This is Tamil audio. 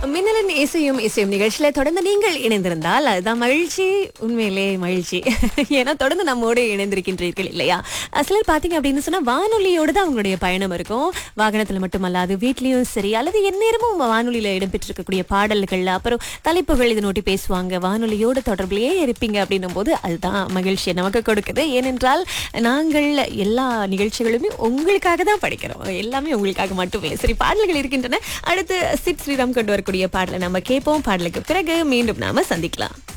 மின்னலின் இசையும் இசையும் நிகழ்ச்சியில தொடர்ந்து நீங்கள் இணைந்திருந்தால் அதுதான் மகிழ்ச்சி உண்மையிலே மகிழ்ச்சி ஏன்னா தொடர்ந்து நம்மோடு இணைந்திருக்கின்றீர்கள் இல்லையா அஹ் சிலர் பாத்தீங்க அப்படின்னு சொன்னா வானொலியோடு தான் அவங்களுடைய பயணம் இருக்கும் வாகனத்துல மட்டுமல்லாது வீட்லயும் சரி அல்லது எந்நேரமும் வானொலியில இடம்பெற்றிருக்கக்கூடிய பாடல்கள் அப்புறம் தலைப்புகள் இது நோட்டி பேசுவாங்க வானொலியோடு தொடர்பிலேயே இருப்பீங்க அப்படின்னும் போது அதுதான் மகிழ்ச்சியை நமக்கு கொடுக்குது ஏனென்றால் நாங்கள் எல்லா நிகழ்ச்சிகளுமே உங்களுக்காக தான் படிக்கிறோம் எல்லாமே உங்களுக்காக மட்டுமே சரி பாடல்கள் இருக்கின்றன அடுத்து சிட் ஸ்ரீராம் கொண்டு வரக்கூடிய பாடலை நம்ம கேட்போம் பாடலுக்கு பிறகு மீண்டும் நாம சந்திக்கலாம்